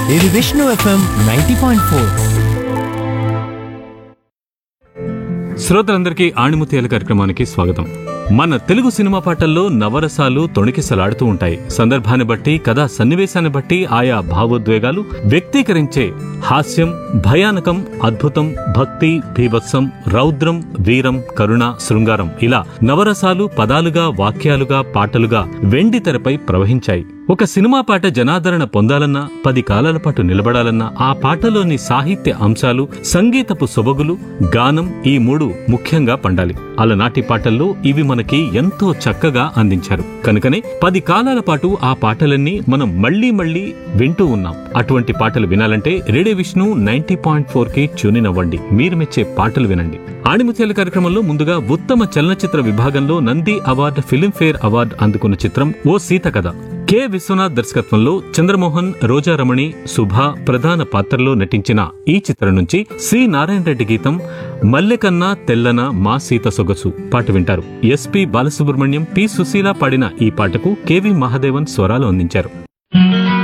ఇది Vishnu FM ninety point four శ్రోతలందరికీ ఆణిముత్యాల కార్యక్రమానికి స్వాగతం మన తెలుగు సినిమా పాటల్లో నవరసాలు తొణికిసలాడుతూ ఉంటాయి సందర్భాన్ని బట్టి కథా సన్నివేశాన్ని బట్టి ఆయా భావోద్వేగాలు వ్యక్తీకరించే హాస్యం భయానకం అద్భుతం భక్తి భీభత్సం రౌద్రం వీరం కరుణ శృంగారం ఇలా నవరసాలు పదాలుగా వాక్యాలుగా పాటలుగా వెండి తెరపై ప్రవహించాయి ఒక సినిమా పాట జనాదరణ పొందాలన్నా పది కాలాల పాటు నిలబడాలన్నా ఆ పాటలోని సాహిత్య అంశాలు సంగీతపు సొబగులు గానం ఈ మూడు ముఖ్యంగా పండాలి అలనాటి పాటల్లో ఇవి మనకి ఎంతో చక్కగా అందించారు కనుకనే పది కాలాల పాటు ఆ పాటలన్నీ మనం మళ్లీ మళ్లీ వింటూ ఉన్నాం అటువంటి పాటలు వినాలంటే radio Vishnu ninety point four కి ట్యూనిన్ అవ్వండి మీరు మెచ్చే పాటలు వినండి ఆణిముత్యాల కార్యక్రమంలో ముందుగా ఉత్తమ చలనచిత్ర విభాగంలో నంది అవార్డు ఫిలింఫేర్ అవార్డు అందుకున్న చిత్రం ఓ సీత కథ కె విశ్వనాథ్ దర్శకత్వంలో చంద్రమోహన్ రోజారమణి సుభ ప్రధాన పాత్రలో నటించిన ఈ చిత్రం నుంచి సి నారాయణ రెడ్డి గీతం మల్లెకన్నా తెల్లన మా సీత సొగసు పాట వింటారు ఎస్పి బాలసుబ్రహ్మణ్యం పి సుశీల పాడిన ఈ పాటకు కెవి మహాదేవన్ స్వరాలు అందించారు